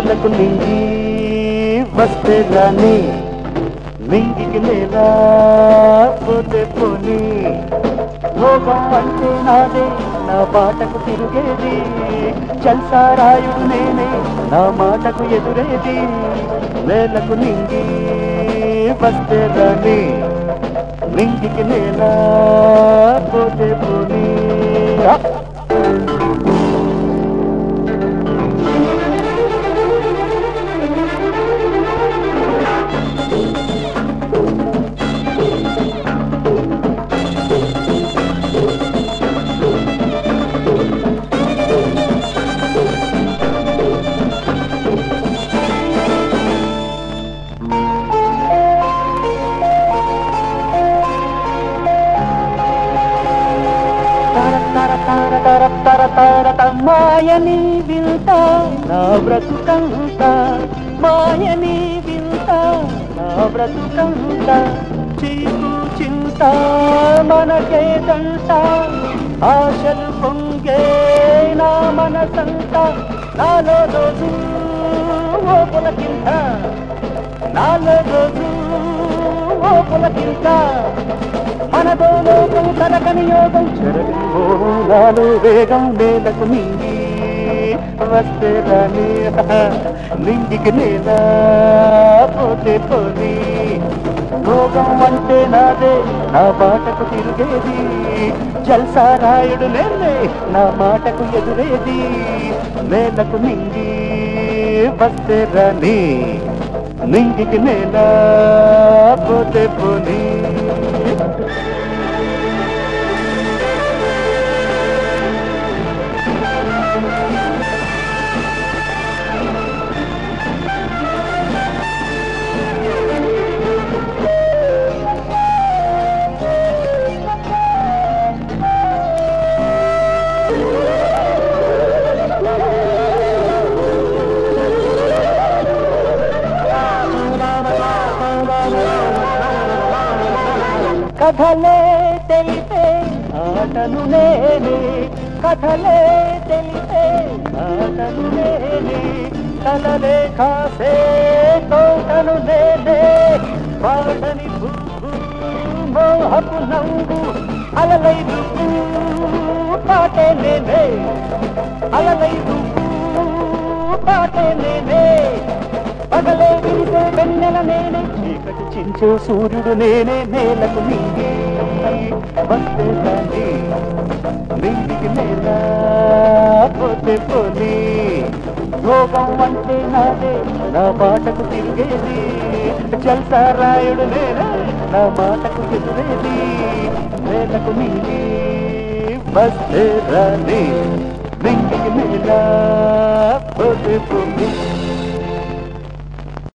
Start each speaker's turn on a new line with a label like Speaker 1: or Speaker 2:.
Speaker 1: నేలకు నింగి వస్తే రాని నింగికి నేల పోతే పోని లోకం అంటే నాదే నా బాటకు తిరిగేది చల్సారాయుడు నేనే నా మాటకు ఎదురేది నేలకు నింగి వస్తే రాని నింగికి నేల పోతే పోని ఆ! తర తర తర తర తర తర త మాయని వింత నా బ్రతుకంత మాయని వింత నా బ్రతుకంత చీకు చింత మనకే దంట ఆశలు పొంగే నా మనసంత నాలో రోజు ఓ పులకింత నాలో రోజు ఓ పులకింత మనదో లోకం తనకని యోగం చెరగో నాలో వేగం నేలకు నింగి వస్తే రాని నింగికి నేల పోతే పోని రోగం అంటే నాదే నా బాటకు తిరిగేది జల్సారాయుడు నేనే నా మాటకు ఎదురేది నేలకు నింగి వస్తే రాని నింగికి నేల పోతే పోనీ కథలే తెలిపే ఆటను నేనే కథలే తెలిపే ఆటను నేనే కలలే కాసే తోటను నేనే పాటని భూ మోహపు నంగు అలలై రుపు పాటే నేనే అలలై రుపు పాటే నేనే పగలే విరిసే వెన్నెల నేనే చీకటి చించే సూర్యుడు నేనే నేలకు నింగి వస్తే రాని నింగికి నేల పోతే పోని రోగం అంటే నాదే నా బాటకు తిరిగేది చల్సారాయుడు నేనే నా మాటకు ఎదురేది నేలకు నింగి వస్తే రాని నింగికి నేల పోతే పోని